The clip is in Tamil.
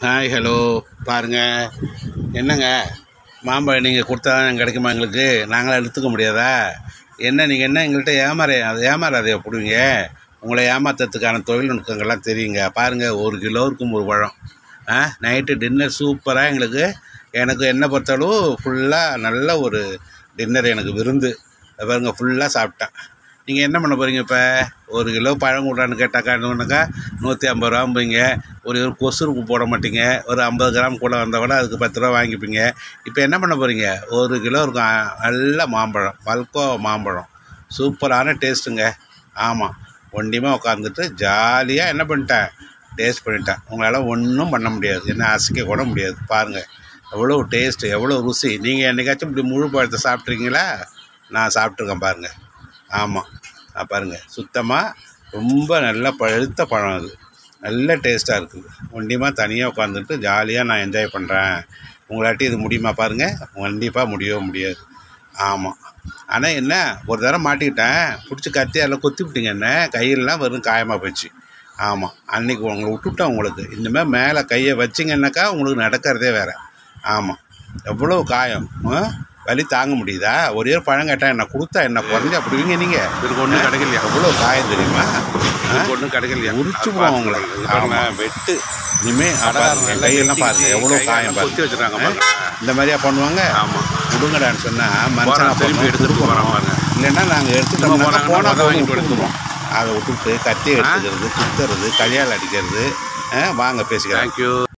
ஹாய் ஹலோ பாருங்க என்னங்க மாம்பழம் நீங்கள் கொடுத்தா தான் கிடைக்குமா எங்களுக்கு நாங்களாம் எடுத்துக்க முடியாதா என்ன நீங்கள் என்ன எங்கள்கிட்ட ஏமாற அது ஏமாறாதே பிடிங்க உங்களை ஏமாத்துறதுக்கான தொழில்நுட்பங்கள்லாம் தெரியுங்க பாருங்கள் ஒரு கிலோ இருக்கும் ஒரு பழம் ஆ நைட்டு டின்னர் சூப்பராக எங்களுக்கு எனக்கு என்ன பொறுத்தளவு ஃபுல்லாக நல்ல ஒரு டின்னர் எனக்கு விருந்து அதை பாருங்க ஃபுல்லாக சாப்பிட்டேன் நீங்கள் என்ன பண்ண போகிறீங்க இப்போ ஒரு கிலோ பழம் கூடான்னு கேட்டாக்கா என்னக்கா நூற்றி ஐம்பது ரூபாம்பீங்க ஒரு ஒரு கொசுருக்கு போட மாட்டீங்க ஒரு ஐம்பது கிராம் கூட வந்தால் கூட அதுக்கு பத்து ரூபா வாங்கிப்பீங்க இப்போ என்ன பண்ண போகிறீங்க ஒரு கிலோ இருக்கும் அ, நல்ல மாம்பழம் பல்கோ மாம்பழம் சூப்பரான டேஸ்ட்டுங்க ஆமாம் ஒண்டியமாக உட்காந்துட்டு ஜாலியாக என்ன பண்ணிட்டேன் டேஸ்ட் பண்ணிட்டேன் உங்களால் ஒன்றும் பண்ண முடியாது என்ன அசைக்க கூட முடியாது பாருங்கள் எவ்வளோ டேஸ்ட்டு எவ்வளோ ருசி நீங்கள் என்னைக்காச்சும் இப்படி முழு பழத்தை சாப்பிட்ருக்கீங்களா நான் சாப்பிட்ருக்கேன் பாருங்கள் ஆமாம் நான் பாருங்கள் சுத்தமாக ரொம்ப நல்ல பழுத்த பழம் அது நல்ல டேஸ்ட்டாக இருக்குது ஒண்டியமாக தனியாக உட்காந்துட்டு ஜாலியாக நான் என்ஜாய் பண்ணுறேன் உங்களாட்டி இது முடியுமா பாருங்கள் கண்டிப்பாக முடியவே முடியாது ஆமாம் ஆனால் என்ன ஒரு தடவை மாட்டிக்கிட்டேன் பிடிச்சி கத்தி அதில் கொத்தி விட்டீங்க என்ன கையெல்லாம் வெறும் காயமாக போச்சு ஆமாம் அன்னைக்கு உங்களை விட்டுட்டேன் உங்களுக்கு இனிமேல் மேலே கையை வச்சிங்கன்னாக்கா உங்களுக்கு நடக்கிறதே வேறு ஆமாம் எவ்வளோ காயம் ஆ? வலி தாங்க முடியுதா ஒரே ஒரு பழம் கேட்டால் என்ன கொடுத்தா என்ன குறைஞ்சா அப்படிவீங்க நீங்கள் இதுக்கு ஒன்றும் கிடைக்கலையா எவ்வளோ காயம் தெரியுமா இதுக்கு ஒன்றும் கிடைக்கலையா உரிச்சு போவோம் உங்களை ஆமாம் வெட்டு இனிமேல் பாருங்க என் கையெல்லாம் பாருங்க எவ்வளோ காயம் கொத்தி பாருங்க வச்சிருக்காங்க ஆ? பாருங்க இந்த மாதிரியா பண்ணுவாங்க ஆமாம் கொடுங்கடான்னு சொன்னால் மனுஷனா போகிறோம் திருப்பி பண்ணுவோம், எடுத்துட்டு கொடுக்கணும். போகிறோம் பாருங்க இல்லைன்னா நாங்கள் எடுத்துட்டோம்னா போனாங்கன்னா போனால் மொதல் வாங்கி வாங்கிட்டு கொடுத்துருவோம் அதை விட்டுட்டு கத்தி எடுத்துக்கிறது குத்துறது கையால் அடிக்கிறது ஆ, வாங்க பேசிக்கலாம் தேங்க்யூ